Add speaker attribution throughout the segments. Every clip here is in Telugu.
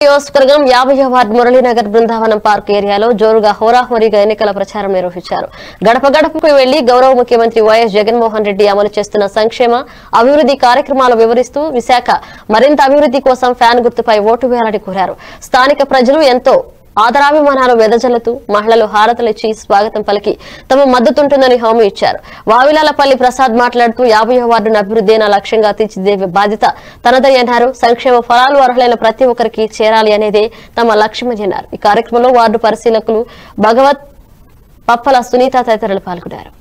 Speaker 1: నియోజకవర్గం యాభై వార్డు మురళీనగర్ బృందావనం పార్క్ ఏరియాలో జోరుగా హోరాహోరీగా ఎన్నికల ప్రచారం నిర్వహించారు గడప గడపకు వెళ్లి గౌరవ ముఖ్యమంత్రి వైఎస్ జగన్మోహన్ రెడ్డి అమలు చేస్తున్న సంక్షేమ అభివృద్ధి కార్యక్రమాలు వివరిస్తూ విశాఖ మరింత అభివృద్ధి కోసం ఫ్యాన్ గుర్తుపై ఓటు వేయాలని కోరారు స్థానిక ప్రజలు ఎంతో ఆదరాభిమానాలు వెదజల్లుతూ మహిళలు హారతలిచ్చి స్వాగతం పలికి తమ మద్దతుంటుందని హామీ ఇచ్చారు వావిలాలపల్లి ప్రసాద్ మాట్లాడుతూ యాభై వార్డును అభివృద్ధి నా లక్ష్యంగా తీర్చిదిద్దే బాధ్యత తనదని అన్నారు సంక్షేమ ఫలాలు అర్హులైన ప్రతి ఒక్కరికి చేరాలి అనేదే తమ లక్ష్యమని అన్నారు ఈ కార్యక్రమంలో వార్డు పరిశీలకులు భగవత్ పప్పల సునీత తదితరులు పాల్గొన్నారు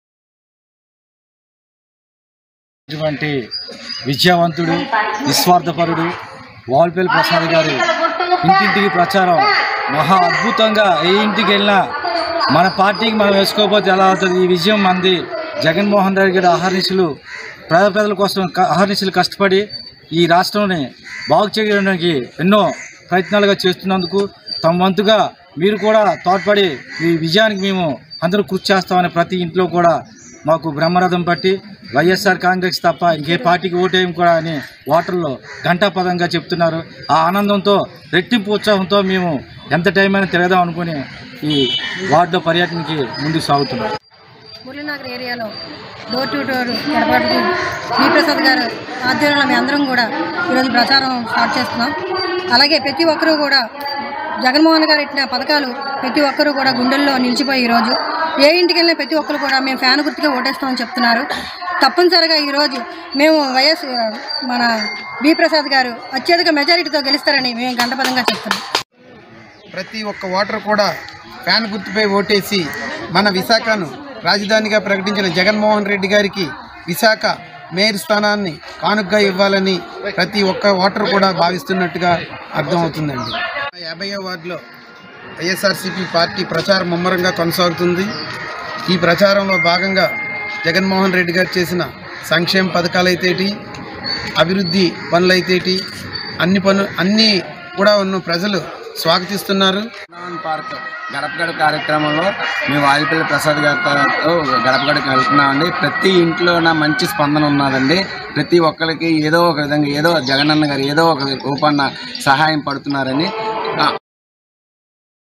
Speaker 2: ఇటువంటి విద్యావంతుడు నిస్వార్థపరుడు వాల్పేల్ ప్రసాద్ గారు ఇంటింటికి ప్రచారం మహా అద్భుతంగా ఏ ఇంటికి వెళ్ళినా మన పార్టీకి మనం వేసుకోకపోతే ఎలా అవుతుంది ఈ విజయం మంది జగన్మోహన్ రెడ్డి గారి అహర్నిశలు పేద ప్రజల కోసం క- అహర్నిశలు కష్టపడి ఈ రాష్ట్రాన్ని బాగు చేయడానికి ఎన్నో ప్రయత్నాలుగా చేస్తున్నందుకు తమ వంతుగా మీరు కూడా తోడ్పడి ఈ విజయానికి మేము అందరూ కృషి చేస్తామని ప్రతి ఇంట్లో కూడా మాకు బ్రహ్మరథం పట్టి వైఎస్ఆర్ కాంగ్రెస్ తప్ప ఇంకే పార్టీకి ఓటేయం కూడా అని ఓటర్లు ఘంటాపదంగా చెప్తున్నారు ఆ ఆనందంతో రెట్టింపు ఉత్సాహంతో మేము ఎంత టైం అయినా తిరగదాం అనుకుని ఈ వార్డులో పర్యటనకి ముందుకు సాగుతున్నాం
Speaker 3: మురళీనగర్ ఏరియాలో డోర్ టు డోర్ గడపడికి వి ప్రసాద్ గారు ఆధ్వర్యంలో మేము అందరం కూడా ఈరోజు ప్రచారం స్టార్ట్ చేస్తున్నాం అలాగే ప్రతి ఒక్కరూ కూడా జగన్మోహన్ గారు ఇచ్చిన పథకాలు ప్రతి ఒక్కరూ కూడా గుండెల్లో నిలిచిపోయి ఈరోజు ఏ ఇంటికి వెళ్ళినా ప్రతి ఒక్కరు కూడా మేము ఫ్యాన్ గుర్తుగా ఓటేస్తామని చెప్తున్నారు తప్పనిసరిగా ఈరోజు మేము వైఎస్ మన బి ప్రసాద్ గారు అత్యధిక మెజారిటీతో గెలుస్తారని మేము గంటపదంగా చెప్తున్నాం
Speaker 4: ప్రతి ఒక్క ఓటర్ కూడా ఫ్యాన్ గుర్తుపై ఓటేసి మన విశాఖను రాజధానిగా ప్రకటించిన జగన్మోహన్ రెడ్డి గారికి విశాఖ మేయర్ స్థానాన్ని కానుకగా ఇవ్వాలని ప్రతి ఒక్క ఓటర్ కూడా భావిస్తున్నట్టుగా అర్థమవుతుందండి యాభై వార్డులో వైఎస్ఆర్సీపీ పార్టీ ప్రచారం ముమ్మరంగా కొనసాగుతుంది ఈ ప్రచారంలో భాగంగా జగన్మోహన్ రెడ్డి గారు చేసిన సంక్షేమ పథకాలైతేటి అభివృద్ధి పనులైతేటి అన్ని పను అన్నీ కూడా ఉన్న ప్రజలు స్వాగతిస్తున్నారు
Speaker 5: బృందావన్ పార్క్ గడప గడప కార్యక్రమంలో మేము వాయుపల్లి ప్రసాద్ గారితో గడప గడపకి వెళ్తున్నామండి ప్రతి ఇంట్లో నా మంచి స్పందన ఉన్నదండి ప్రతి ఒక్కరికి ఏదో ఒక విధంగా ఏదో జగనన్న గారు ఏదో ఒక రూపాన్న సహాయం పడుతున్నారని ఆ,